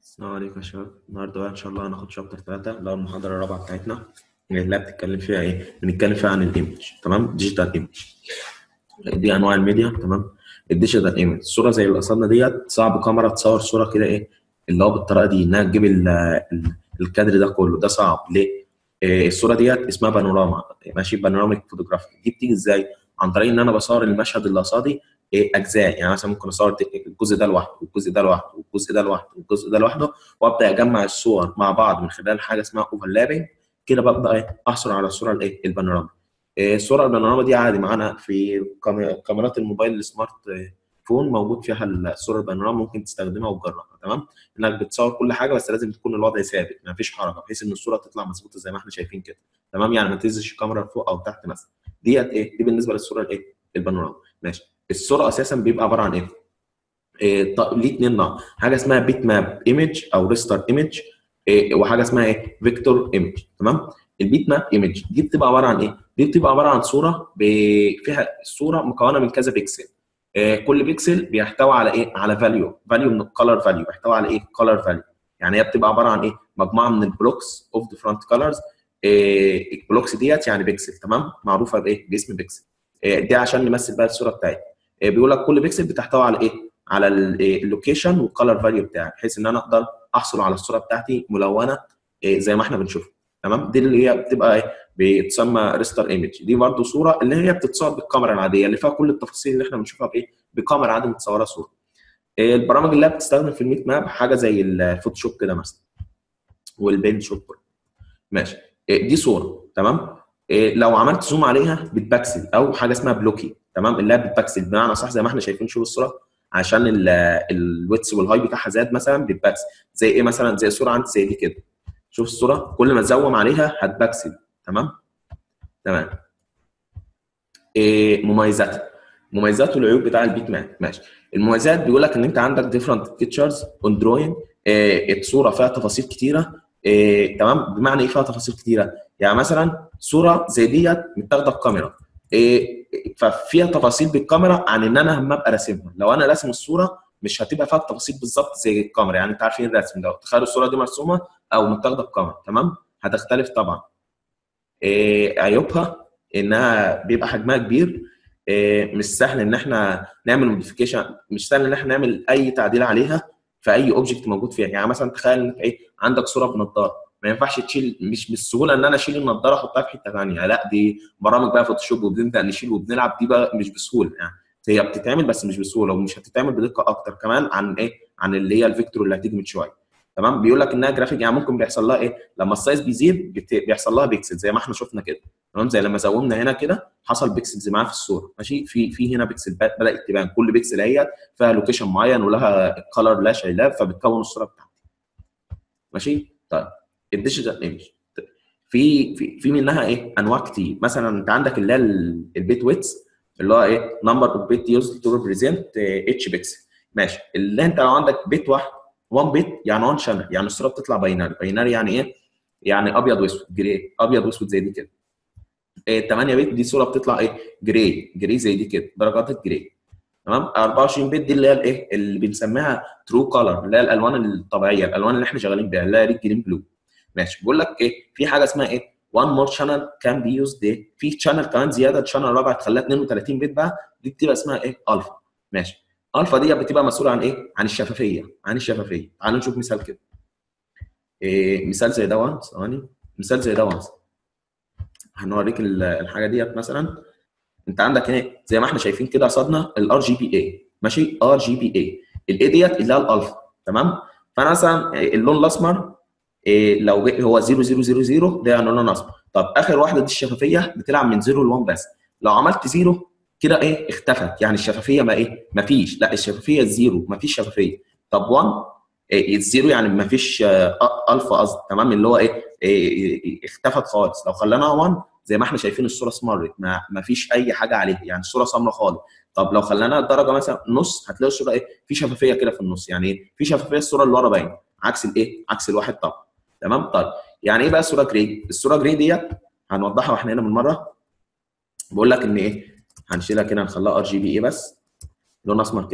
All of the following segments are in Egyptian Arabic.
السلام عليكم يا شباب النهارده بقى ان شاء الله هناخد شابتر 3 اللي هو المحاضره الرابعه بتاعتنا اللي هي بتتكلم فيها ايه؟ بنتكلم فيها عن الايمج تمام؟ ديجيتال ايمج دي انواع الميديا تمام؟ الديجيتال ايمج الصوره زي اللي قصدنا ديت صعب كاميرا تصور صوره كده ايه؟ اللي هو بالطريقه دي انها تجيب ال- ال- الكادر ده كله ده صعب ليه؟ إيه الصوره ديت اسمها بانوراما ماشي بانوراميك فوتوغرافي دي بتيجي ازاي؟ عن طريق ان انا بصور المشهد اللي قصادي إيه اجزاء يعني مثلا ممكن اصور الجزء ده لوحده والجزء ده لوحده والجزء ده لوحده والجزء ده لوحده وابدا اجمع الصور مع بعض من خلال حاجه اسمها اوفرلابنج كده ببدا ايه احصل على الصوره الايه البانوراما إيه الصوره البانوراما دي عادي معانا في كام- كاميرات الموبايل السمارت إيه، فون موجود فيها الصوره البانوراما ممكن تستخدمها وتجربها تمام انك بتصور كل حاجه بس لازم تكون الوضع ثابت ما فيش حركه بحيث ان الصوره تطلع مظبوطه زي ما احنا شايفين كده تمام يعني ما تهزش الكاميرا لفوق او تحت مثلا ديت ايه دي بالنسبه للصوره الايه البانوراما ماشي الصوره اساسا بيبقى عباره عن ايه إيه، ط- ليه اتنين نوع حاجه اسمها بيت ماب ايمج او ريستر ايمج وحاجه اسمها ايه فيكتور ايمج تمام البيت ماب ايمج دي بتبقى عباره عن ايه دي بتبقى عباره عن صوره ب- فيها الصوره مكونه من كذا بيكسل إيه، كل بيكسل بيحتوي على ايه على فاليو فاليو من الكالر فاليو بيحتوي على ايه كالر فاليو يعني هي بتبقى عباره عن ايه مجموعه من البلوكس اوف ديفرنت كالرز البلوكس ديت يعني بيكسل تمام معروفه بايه باسم بيكسل إيه، دي عشان نمثل بقى الصوره بتاعتنا إيه، بيقول لك كل بيكسل بتحتوي على ايه على اللوكيشن والكالر فاليو بتاعي بحيث ان انا اقدر احصل على الصوره بتاعتي ملونه إيه، زي ما احنا بنشوفها تمام دي اللي هي بتبقى ايه بتسمى ريستر ايمج دي برضو صوره اللي هي بتتصور بالكاميرا العاديه اللي فيها كل التفاصيل اللي احنا بنشوفها بايه بكاميرا عادي متصوره صوره إيه، البرامج اللي هي بتستخدم في الميت ماب حاجه زي الفوتوشوب كده مثلا والبين شوب برضو. ماشي إيه، دي صوره تمام إيه، لو عملت زوم عليها بتبكسل او حاجه اسمها بلوكي تمام اللي هي بتبكسل بمعنى صح زي ما احنا شايفين شوف الصوره عشان الويتس والهاي بتاعها زاد مثلا بتبكسل زي ايه مثلا زي صوره عندي زي دي كده شوف الصوره كل ما تزوم عليها هتبكسل تمام تمام إيه مميزاتها مميزات والعيوب بتاع البيت ماب ماشي المميزات بيقول لك ان انت عندك ديفرنت فيتشرز اون دروينج الصوره فيها تفاصيل كتيره إيه تمام بمعنى ايه فيها تفاصيل كتيره يعني مثلا صوره زي ديت متاخده بكاميرا إيه ففيها تفاصيل بالكاميرا عن ان انا لما ابقى راسمها لو انا راسم الصوره مش هتبقى فيها التفاصيل بالظبط زي الكاميرا يعني انت عارفين الرسم ده تخيل الصوره دي مرسومه او متاخده بكاميرا تمام هتختلف طبعا إيه عيوبها انها بيبقى حجمها كبير إيه مش سهل ان احنا نعمل موديفيكيشن مش سهل ان احنا نعمل اي تعديل عليها في اي اوبجكت موجود فيها يعني مثلا تخيل انك ايه عندك صوره بنضاره ما ينفعش تشيل مش بالسهوله ان انا اشيل النضاره احطها في حته ثانيه لا دي برامج بقى فوتوشوب وبنبدا نشيل وبنلعب دي بقى مش بسهوله يعني هي بتتعمل بس مش بسهوله ومش هتتعمل بدقه اكتر كمان عن ايه عن اللي هي الفيكتور اللي هتيجي من شويه تمام بيقول لك انها جرافيك يعني ممكن بيحصل لها ايه لما السايز بيزيد بت- بيحصل لها بيكسل زي ما احنا شفنا كده تمام زي لما زومنا هنا كده حصل بيكسلز معاها في الصوره ماشي في في هنا بيكسل ب- بدات تبان كل بيكسل هي فيها لوكيشن معين ولها كلر لا شايلاه فبتكون الصوره بتاعتي ماشي طيب الديجيتال ايمج في في في منها ايه انواع كتير مثلا انت عندك اللي هي ال- البيت ويتس اللي هو ايه نمبر اوف بيت يوز تو ريبريزنت اتش بيكسل ماشي اللي انت لو عندك بيت واحد 1 بيت يعني 1 شانل يعني الصوره بتطلع باينري باينري يعني ايه يعني ابيض واسود جراي ابيض واسود زي دي كده إيه 8 بت دي صوره بتطلع ايه جراي جراي زي دي كده درجات الجراي تمام 24 بت دي اللي هي الايه اللي بنسميها ترو كولر اللي هي الالوان الطبيعيه الالوان اللي احنا شغالين بيها اللي هي ريد جرين بلو ماشي بيقول لك ايه في حاجه اسمها ايه 1 مور شانل كان بي يوزد ايه في شانل كمان زياده شانل رابع تخليها 32 بت بقى دي بتبقى اسمها ايه الفا ماشي الفا دي بتبقى مسؤوله عن ايه عن الشفافيه عن الشفافيه تعالوا نشوف مثال كده إيه مثال زي ده ثواني مثال زي ده هنوريك ال- الحاجه ديت مثلا انت عندك هنا زي ما احنا شايفين كده قصادنا الار جي بي اي ماشي ار جي بي اي الاي ديت اللي هي الالفا تمام فانا مثلا اللون الاسمر إيه لو جه- هو 0000 ده يعني لون اصفر طب اخر واحده دي الشفافيه بتلعب من 0 ل 1 بس لو عملت 0 كده ايه اختفت يعني الشفافيه ما ايه ما فيش لا الشفافيه الزيرو ما فيش شفافيه طب 1 إيه الزيرو يعني ما فيش آه، الفا قصدي تمام اللي هو ايه, إيه, إيه اختفت خالص لو خليناها 1 زي ما احنا شايفين الصوره سمرت ما, ما فيش اي حاجه عليها يعني الصوره سمراء خالص طب لو خليناها الدرجه مثلا نص هتلاقي الصوره ايه في شفافيه كده في النص يعني ايه في شفافيه الصوره اللي ورا باينه عكس الايه عكس الواحد طبعا تمام طيب يعني ايه بقى الصوره جراي الصوره جراي ديت هنوضحها واحنا هنا من مره بقول لك ان ايه هنشيلها كده نخليها ار جي بي اي بس لون اسمر كده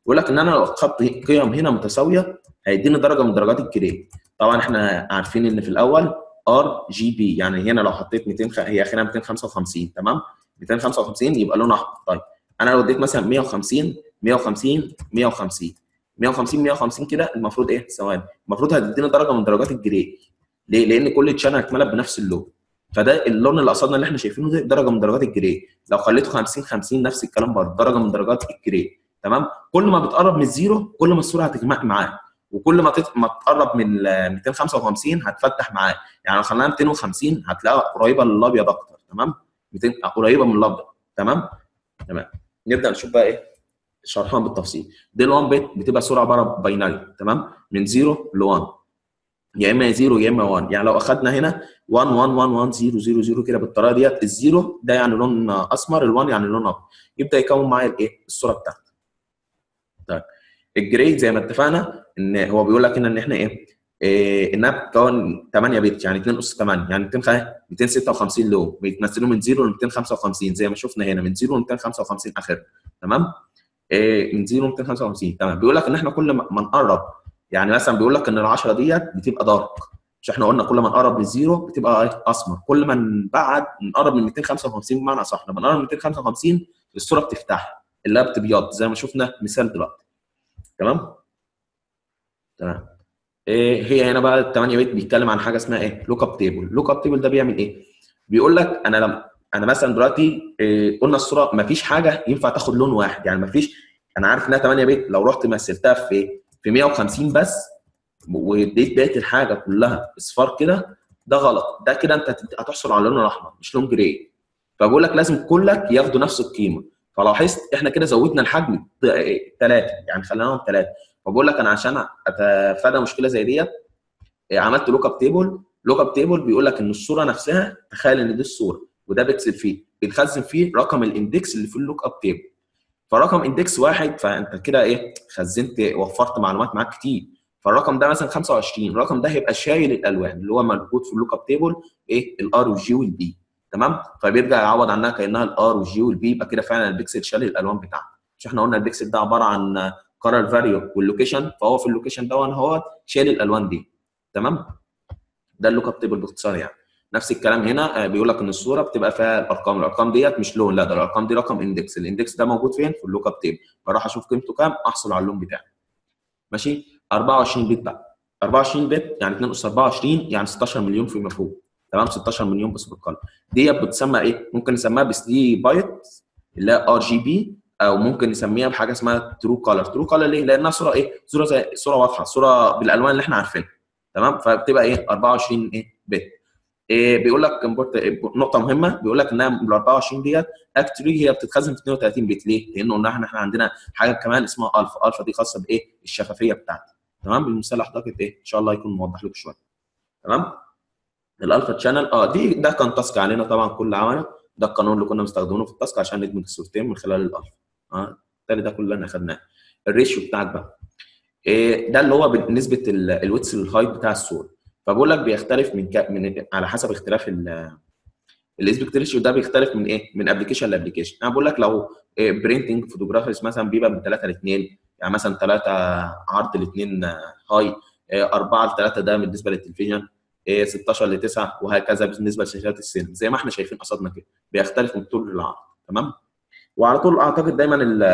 بيقول لك ان انا لو اخدت قيم هنا متساويه هيديني درجه من درجات الجريد طبعا احنا عارفين ان في الاول ار جي بي يعني هنا لو حطيت 200 خ... هي اخرها 255 تمام 255 يبقى لونها احمر طيب انا لو اديت مثلا 150 150 150 150 150 كده المفروض ايه ثواني المفروض هتدينا درجه من درجات الجري ليه؟ لان كل تشانل اتملى بنفس اللون فده اللون اللي قصدنا اللي احنا شايفينه ده درجه من درجات الجري لو خليته 50 50 نفس الكلام برضه درجه من درجات الجري تمام كل ما بتقرب من الزيرو كل ما الصوره هتجمع معاك وكل ما ما تقرب من 255 هتفتح معاك يعني لو خلينا 250 هتلاقيها قريبه للابيض اكتر تمام 200 قريبه من الابيض تمام تمام نبدا نشوف بقى ايه شرحها بالتفصيل دي ال 1 بت بتبقى صوره عباره باينري تمام من 0 ل 1 يا اما 0 يا اما 1 يعني لو اخذنا هنا 1 1 1 1 0 0 0 كده بالطريقه ديت الزيرو ده يعني لون اسمر ال1 يعني لون ابيض يبدا يكون معايا الايه الصوره بتاعتي طيب الجريد زي ما اتفقنا ان هو بيقول لك هنا ان احنا ايه, إيه انها بتكون 8 بت يعني 2 اس 8 يعني 200 256 لون بيتمثلوا من 0 ل 255 زي ما شفنا هنا من 0 ل 255 اخر تمام إيه من 0 ل 255 تمام بيقول لك ان احنا كل ما نقرب يعني مثلا بيقول لك ان ال 10 ديت بتبقى دارك مش احنا قلنا كل ما نقرب من الزيرو بتبقى اسمر كل ما نبعد نقرب من 255 بمعنى اصح لما نقرب من 255 الصوره بتفتح اللي بتبيض زي ما شفنا مثال دلوقتي تمام تمام إيه هي هنا بقى ال 8 بت بيتكلم عن حاجه اسمها ايه لوك اب تيبل لوك اب تيبل ده بيعمل ايه بيقول لك انا لما انا مثلا دلوقتي إيه قلنا الصوره ما فيش حاجه ينفع تاخد لون واحد يعني ما فيش انا عارف انها 8 بت لو رحت مثلتها في في 150 بس واديت بقيه الحاجه كلها اصفار كده ده غلط ده كده انت هتحصل على اللون الاحمر مش لون جراي فبقول لك لازم كلك ياخدوا نفس القيمه فلاحظت احنا كده زودنا الحجم ثلاثه يعني خليناهم ثلاثه فبقول لك انا عشان اتفادى مشكله زي ديت عملت لوك اب تيبل لوك اب تيبل بيقول لك ان الصوره نفسها تخيل ان دي الصوره وده بيكسل فيه بيتخزن فيه رقم الاندكس اللي في اللوك اب تيبل فرقم اندكس واحد فانت كده ايه خزنت وفرت معلومات معاك كتير فالرقم ده مثلا 25 الرقم ده هيبقى شايل الالوان اللي هو موجود في اللوك اب تيبل ايه الار والجي والبي تمام فبيرجع يعوض عنها كانها الار والجي والبي يبقى كده فعلا البيكسل شال الالوان بتاعته مش احنا قلنا البيكسل ده عباره عن كارل فاليو واللوكيشن فهو في اللوكيشن ده هو شايل الالوان دي تمام ده اللوك اب تيبل باختصار يعني نفس الكلام هنا بيقول لك ان الصوره بتبقى فيها الارقام الارقام ديت مش لون لا ده الارقام دي رقم اندكس الاندكس ده موجود فين في اللوك اب تيبل فراح اشوف قيمته كام احصل على اللون بتاعه ماشي 24 بت بقى 24 بت يعني 2 اس 24 يعني 16 مليون في مفهوم تمام 16 مليون بس بالقلم ديت بتسمى ايه ممكن نسميها ب 3 بايت اللي هي ار جي بي او ممكن نسميها بحاجه اسمها ترو كولر ترو كولر ليه لانها صوره ايه صوره زي صوره واضحه صوره بالالوان اللي احنا عارفينها تمام فبتبقى ايه 24 ايه بت إيه بيقول لك نقطه مهمه بيقول لك انها ال 24 ديت اكتري هي بتتخزن في 32 بت ليه؟ لانه قلنا احنا احنا عندنا حاجه كمان اسمها الفا الفا دي خاصه بايه؟ الشفافيه بتاعتي تمام بالمثال اعتقد ايه؟ ان شاء الله يكون موضح لكم شويه تمام؟ الالفا تشانل اه دي ده كان تاسك علينا طبعا كل عمله ده القانون اللي كنا مستخدمينه في التاسك عشان ندمج الصورتين من خلال الالفا اه التالي ده كلنا اخدناه الريشيو بتاعك بقى إيه ده اللي هو بالنسبه الويتس للهايت بتاع الصوره فبقول لك بيختلف من ك... من على حسب اختلاف ال الاسبكت ريشيو ده بيختلف من ايه؟ من ابلكيشن لابلكيشن، انا بقول لك لو برينتنج فوتوجرافرز مثلا بيبقى من 3 ل 2 يعني مثلا 3 عرض ل 2 هاي 4 ل 3 ده بالنسبه للتلفزيون 16 ل 9 وهكذا بالنسبه لشاشات السينما زي ما احنا شايفين قصادنا كده بيختلف من طول للعرض تمام؟ وعلى طول اعتقد دايما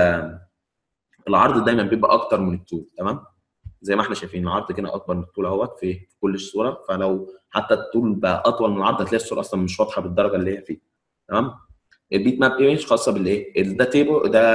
العرض دايما بيبقى اكتر من الطول تمام؟ زي ما احنا شايفين العرض كده اكبر من الطول اهوت في كل الصوره فلو حتى الطول بقى اطول من العرض هتلاقي الصوره اصلا مش واضحه بالدرجه اللي هي فيه تمام البيت ماب ايمج خاصه بالايه ده تيبل ده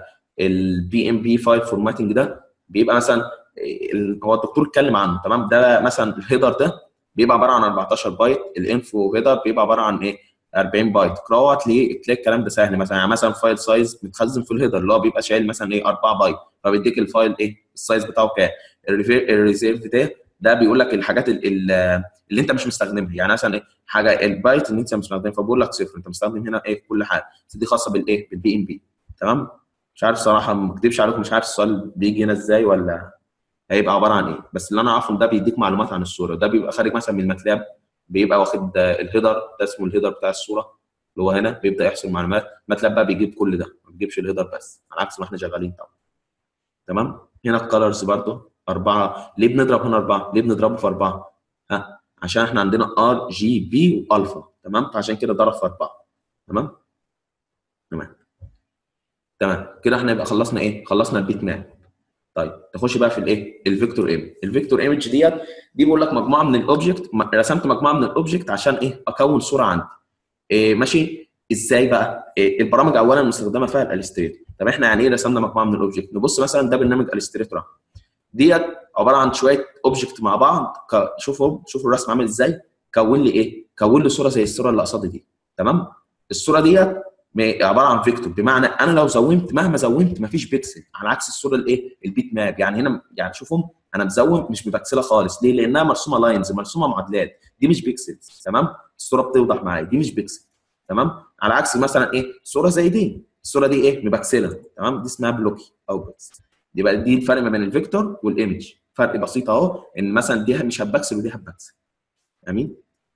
البي ام بي فايل فورماتنج ده بيبقى مثلا هو الدكتور اتكلم عنه تمام ده مثلا الهيدر ده بيبقى عباره عن 14 بايت الانفو هيدر بيبقى عباره عن ايه 40 بايت قراءه تلاقي تلاقي الكلام ده سهل مثلا يعني مثلا فايل سايز متخزن في الهيدر اللي هو بيبقى شايل مثلا ايه 4 بايت فبيديك الفايل ايه السايز بتاعه كام الريزيرف ده ده بيقول لك الحاجات اللي انت مش مستخدمها يعني مثلا ايه حاجه البايت اللي انت مش مستخدمها فبقول لك صفر انت مستخدم هنا ايه كل حاجه دي خاصه بالايه بالبي ام بي تمام مش عارف صراحه ما اكذبش عليكم مش عارف السؤال بيجي هنا ازاي ولا هيبقى عباره عن ايه بس اللي انا اعرفه ده بيديك معلومات عن الصوره ده بيبقى خارج مثلا من الماتلاب بيبقى واخد الهيدر ده اسمه الهيدر بتاع الصوره اللي هو هنا بيبدا يحصل معلومات ماتلاب بقى بيجيب كل ده ما بيجيبش الهيدر بس على عكس ما احنا شغالين طبعا تمام هنا الكالرز برضو أربعة ليه بنضرب هنا أربعة؟ ليه بنضربه في أربعة؟ ها عشان احنا عندنا ار جي بي والفا تمام فعشان كده ضرب في أربعة تمام تمام تمام كده احنا يبقى خلصنا ايه؟ خلصنا البيت ماب طيب نخش بقى في الايه؟ الفيكتور ايمج الفيكتور ايمج ديت دي بيقول لك مجموعه من الاوبجكت رسمت مجموعه من الاوبجكت عشان ايه؟ اكون صوره عندي إيه ماشي ازاي بقى؟ إيه البرامج اولا المستخدمه فيها الالستريتور طب احنا يعني ايه رسمنا مجموعه من الاوبجكت؟ نبص مثلا ده برنامج الستريتور ديت عباره عن شويه اوبجكت مع بعض ك... شوفوا شوفوا الرسم عامل ازاي كون لي ايه؟ كون لي صوره زي الصوره اللي قصادي دي تمام؟ الصوره ديت عباره عن فيكتور بمعنى انا لو زومت مهما زومت مفيش بيكسل على عكس الصوره الايه؟ البيت ماب يعني هنا يعني شوفوا انا مزوم مش مبكسله خالص ليه؟ لانها مرسومه لاينز مرسومه معادلات دي مش بيكسلز تمام؟ الصوره بتوضح معايا دي مش بيكسل تمام؟ على عكس مثلا ايه؟ صوره زي دي الصوره دي ايه؟ مبكسله تمام؟ دي اسمها بلوكي او بيكسل يبقى دي الفرق ما بين الفيكتور والايمج فرق بسيط اهو ان مثلا دي مش هتبكسل ودي هتبكسل امين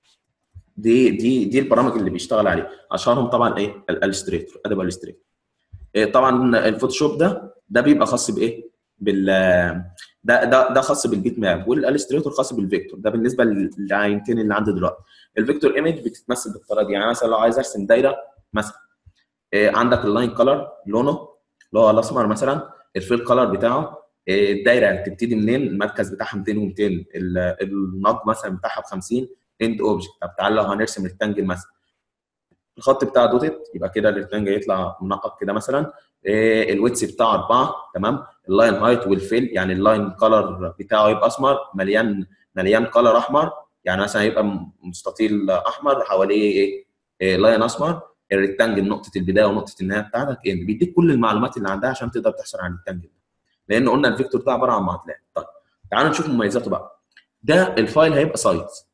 دي دي دي البرامج اللي بيشتغل عليها اشهرهم طبعا ايه الالستريتور ادب الستريتور إيه طبعا الفوتوشوب ده ده بيبقى خاص بايه بال ده ده ده خاص بالبيت ماب والالستريتور خاص بالفيكتور ده بالنسبه للعينتين اللي عندي دلوقتي الفيكتور ايمج بتتمثل بالطريقه دي يعني مثلا لو عايز ارسم دايره مثلا إيه عندك اللاين كلر لونه اللي هو الاسمر مثلا الفيل كلر بتاعه الدايره بتبتدي منين المركز بتاعها 200 و200 النض مثلا بتاعها ب 50 اند اوبجكت طب تعال لو هنرسم ريكتانجل مثلا الخط بتاعه دوتد يبقى كده الريكتانجل يطلع منقط كده مثلا إيه الويتس بتاعه 4 تمام اللاين هايت والفيل يعني اللاين كلر بتاعه يبقى اسمر مليان مليان كلر احمر يعني مثلا هيبقى مستطيل احمر حواليه ايه, إيه لاين اسمر الريكتانجل نقطه البدايه ونقطه النهايه بتاعتك ايه بيديك كل المعلومات اللي عندها عشان تقدر تحصل على الريكتانجل لان قلنا الفيكتور ده عباره عن معادلات طيب تعالوا نشوف مميزاته بقى ده الفايل هيبقى سايز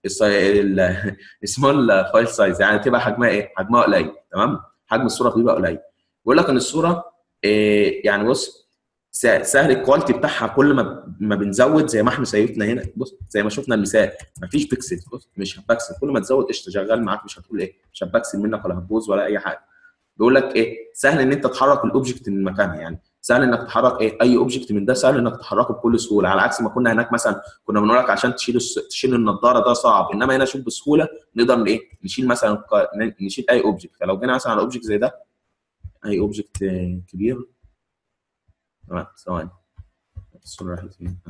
السمول فايل سايز يعني تبقى حجمها ايه؟ حجمها قليل تمام؟ حجم الصوره بيبقى قليل بيقول لك ان الصوره إيه يعني بص سهل الكواليتي بتاعها كل ما ما بنزود زي ما احنا سيفتنا هنا بص زي ما شفنا المثال مفيش بيكسل بص مش هتبكسل كل ما تزود قشطه شغال معاك مش هتقول ايه مش هتبكسل منك ولا هتبوظ ولا اي حاجه بيقول لك ايه سهل ان انت تحرك الاوبجكت من مكانها يعني سهل انك تحرك ايه اي اوبجكت من ده سهل انك تحركه بكل سهوله على عكس ما كنا هناك مثلا كنا بنقول لك عشان تشيل تشيل النضاره ده صعب انما هنا شوف بسهوله نقدر ايه نشيل مثلا نشيل اي اوبجكت فلو جينا مثلا على اوبجكت زي ده اي اوبجكت كبير تمام ثواني الصوره راحت فين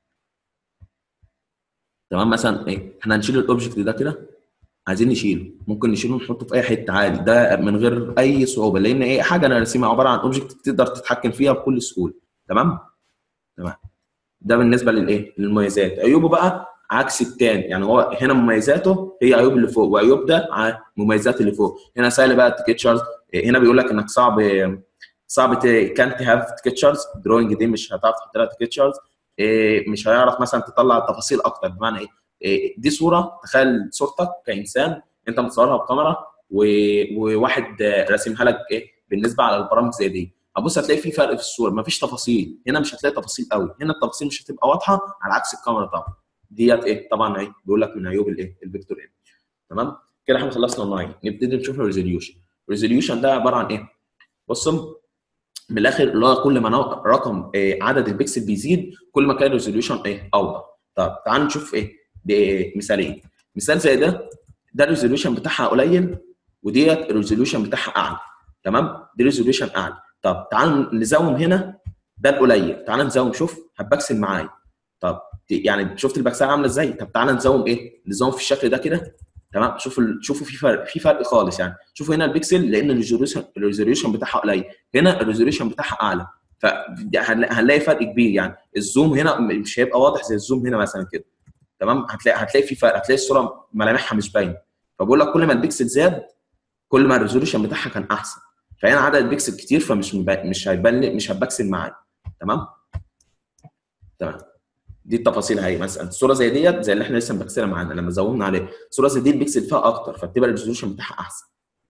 تمام مثلا ايه احنا هنشيل الاوبجكت ده كده عايزين نشيله ممكن نشيله ونحطه في اي حته عادي ده من غير اي صعوبه لان ايه حاجه انا راسمها عباره عن اوبجكت تقدر تتحكم فيها بكل سهوله تمام تمام ده بالنسبه للايه للمميزات عيوبه بقى عكس التاني يعني هو هنا مميزاته هي عيوب اللي فوق وعيوب ده مميزات اللي فوق هنا سهل بقى التكتشرز هنا بيقول لك انك صعب صعب كانت هاف تكتشرز دروينج دي مش هتعرف تحط لها تكتشرز مش هيعرف مثلا تطلع تفاصيل اكتر بمعنى ايه دي صوره تخيل صورتك كانسان انت متصورها بكاميرا وواحد راسمها لك ايه بالنسبه على البرامج زي دي هتبص هتلاقي في فرق في الصوره مفيش تفاصيل هنا مش هتلاقي تفاصيل قوي هنا التفاصيل مش هتبقى واضحه على عكس الكاميرا طبعا ديت ايه طبعا ايه بيقول لك من عيوب الايه الفيكتور ايمج تمام كده احنا خلصنا اللاين نبتدي نشوف الريزوليوشن الريزوليوشن ده عباره عن ايه بصوا من الاخر اللي هو كل ما رقم إيه عدد البكسل بيزيد كل ما كان الريزوليوشن ايه اوضح طب تعال نشوف ايه بمثالين مثال زي ده ده الريزوليوشن بتاعها قليل وديت الريزوليوشن بتاعها اعلى تمام دي ريزوليوشن اعلى طب تعال نزوم هنا ده القليل تعال نزوم شوف هتبكسل معايا طب يعني شفت البكسله عامله ازاي طب تعال نزوم ايه نزوم في الشكل ده كده تمام شوفوا شوفوا في فرق في فرق خالص يعني شوفوا هنا البكسل لان الريزوليوشن الريزوليوشن بتاعها قليل هنا الريزوليوشن بتاعها اعلى فهنلاقي فرق كبير يعني الزوم هنا مش هيبقى واضح زي الزوم هنا مثلا كده تمام هتلاقي هتلاقي في فرق هتلاقي الصوره ملامحها مش باينه فبقول لك كل ما البكسل زاد كل ما الريزوليوشن بتاعها كان احسن فهنا عدد البكسل كتير فمش مش هيبان مش هتبكسل معايا تمام تمام دي التفاصيل هي مثلا الصوره زي ديت زي اللي احنا لسه مبكسلها معانا لما زودنا عليه صوره زي دي البكسل فيها اكتر فبتبقى الريزوليوشن بتاعها احسن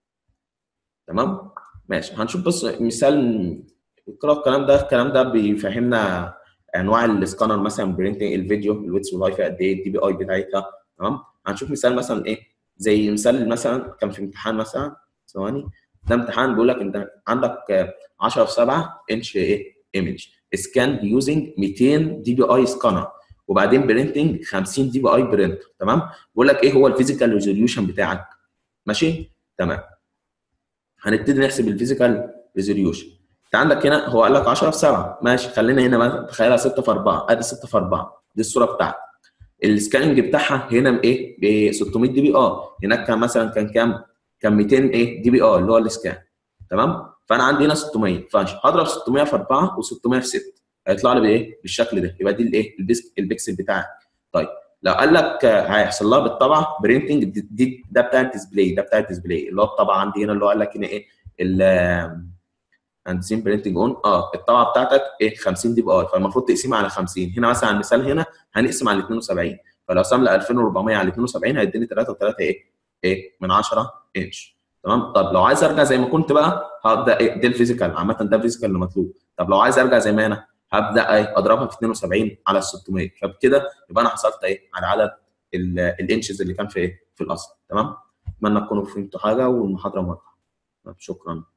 تمام ماشي هنشوف بس مثال اقرا الكلام ده الكلام ده بيفهمنا انواع السكانر مثلا برينتنج الفيديو الويتس والواي فاي قد ايه الدي بي اي بتاعتها تمام هنشوف مثال مثلا ايه زي مثال مثلا كان في امتحان مثلا ثواني ده امتحان بيقول لك انت عندك 10 في 7 انش ايه ايمج سكان يوزنج 200 دي بي اي سكانر وبعدين برينتنج 50 دي بي اي برنتر تمام بيقول لك ايه هو الفيزيكال ريزوليوشن بتاعك ماشي تمام هنبتدي نحسب الفيزيكال ريزوليوشن انت عندك هنا هو قال لك 10 في 7 ماشي خلينا هنا مثلا تخيلها 6 في 4 ادي 6 في 4 دي الصوره بتاعتك السكاننج بتاعها هنا بايه؟ ب 600 دي بي اه هناك كان مثلا كان كام؟ كان 200 ايه دي بي اه اللي هو السكان تمام؟ فانا عندي هنا 600 فهضرب 600 في 4 و600 في 6 هيطلع لي بايه؟ بالشكل ده يبقى دي الايه؟ البيكسل بتاعك طيب لو قال لك هيحصل لها بالطبعه برينتنج دي ده بتاع الديسبلاي ده بتاع الديسبلاي اللي هو الطبعه عندي هنا اللي هو قال لك هنا ايه سين برينتنج اون اه الطبعه بتاعتك ايه 50 دي بي اي فالمفروض تقسمها على 50 هنا مثلا على المثال هنا هنقسم على 72 فلو سامله 2400 على 72 هيديني 3 و3 ايه ايه من 10 انش تمام طب لو عايز ارجع زي ما كنت بقى هبدا ايه ده الفيزيكال عامه ده الفيزيكال اللي مطلوب طب لو عايز ارجع زي ما انا هبدا ايه اضربها في 72 على 600 فبكده يبقى انا حصلت ايه على عدد الانشز اللي كان في ايه في الاصل تمام اتمنى تكونوا فهمتوا حاجه والمحاضره واضحه شكرا